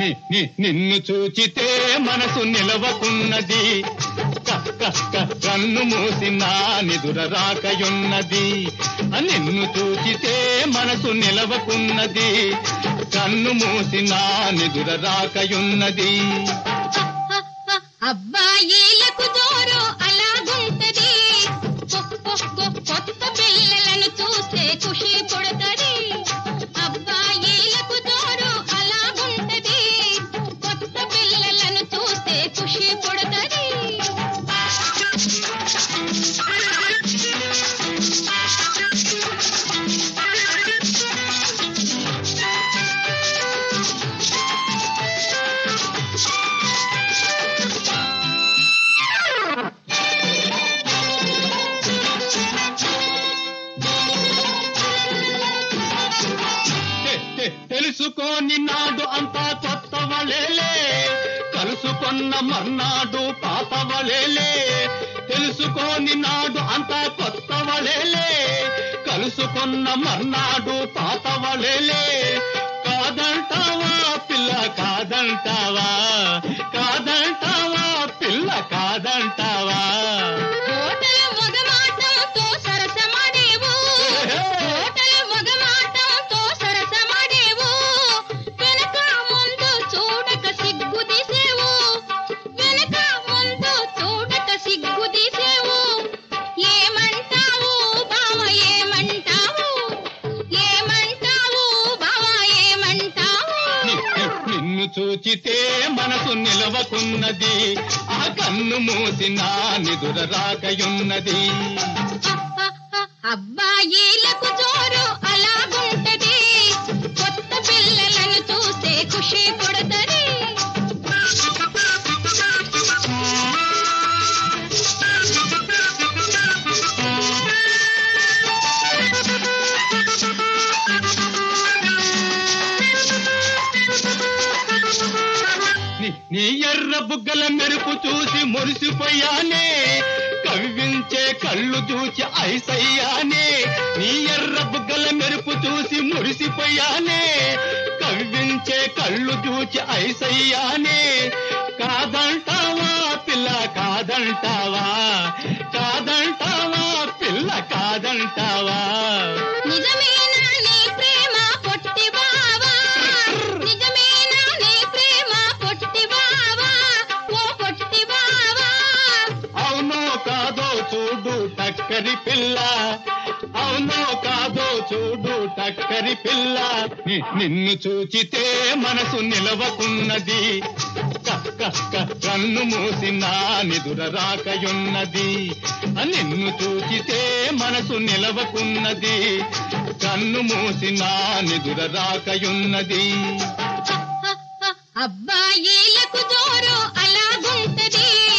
ని- ని- నిన్ను చూచితే మనసు నిలవకున్నది క- క- క- కన్ను మూసి నా నిదుర రాకయున్నది ఆ నిన్ను చూచితే మనసు నిలవకున్నది కన్ను మూసి నా నిదుర రాకయున్నది అబ్బాయిలకు జోరు అలాగుంటది కొ- కొ- కొ- కొత్త పిల్లలను చూస్తే ఖుషి పుడతది అబ్బాయిలకు జోరు అలాగుంటది కొత్త పిల్లలను చూస్తే ఖుషి పుడతది తె- తె- తెలుసుకోని నాడు అంతా కొత్త వలేలే కలుసుకొన్న మర్నాడు పాత వలేలే తెలుసుకోని నాడు అంతా కొత్త వలేలే కలుసుకొన్న మర్నాడు పాత వలేలే కాదంటావా పిల్ల కాదంటావా కాదంటావా పిల్ల కాదంటావా కోటల మగమాటంతో సరసమాడేవు కోటల మగమాటంతో సరసమాడేవు వెనక ముందు చూడక సిగ్గు తీసేవు వెనక ముందు చూడక సిగ్గు తీసేవు ఏమంటావు బావ ఏమంటావు ఏమంటావు బావ ఏమంటావు ని- ని- నిన్ను చూచితే మనసు నిలవకున్నది ఆ కన్ను మూసి నా నిదుర రాకయున్నది అబ్బాయిలకు జోరు అలాగుంటది కొత్త పిల్లలను చూస్తే ఖుషి పుడతది ని- నీ ఎర్ర బుగ్గల మెరుపు చూసి మురిసిపోయానే కవ్వించే కళ్ళు చూసి ఐసయ్యానే నీ ఎర్ర బుగ్గల మెరుపు చూసి మురిసిపోయానే కవ్వించే కళ్ళు చూసి ఐసయ్యానే కాదంటావా పిల్ల కాదంటావా కాదంటావా పిల్ల కాదంటావా నిజమేనా నీ ప్రేమ పొట్టి బావా నిజమేనా నీ ప్రేమ పొట్టి బావా ఓ పొట్టి బావా అవునో కాదో చూడు టక్కరి పిల్ల అవునో కాదో చూడు టక్కరి పిల్ల ని- నిన్ను చూచితే మనసు నిలవకున్నది క- క- క- కన్ను మూసి నా నిదుర రాకయున్నది ఆ నిన్ను చూచితే మనసు నిలవకున్నది కన్ను మూసి నా నిదుర రాకయున్నది అబ్బాయిలకు జోరు అలాగుంటది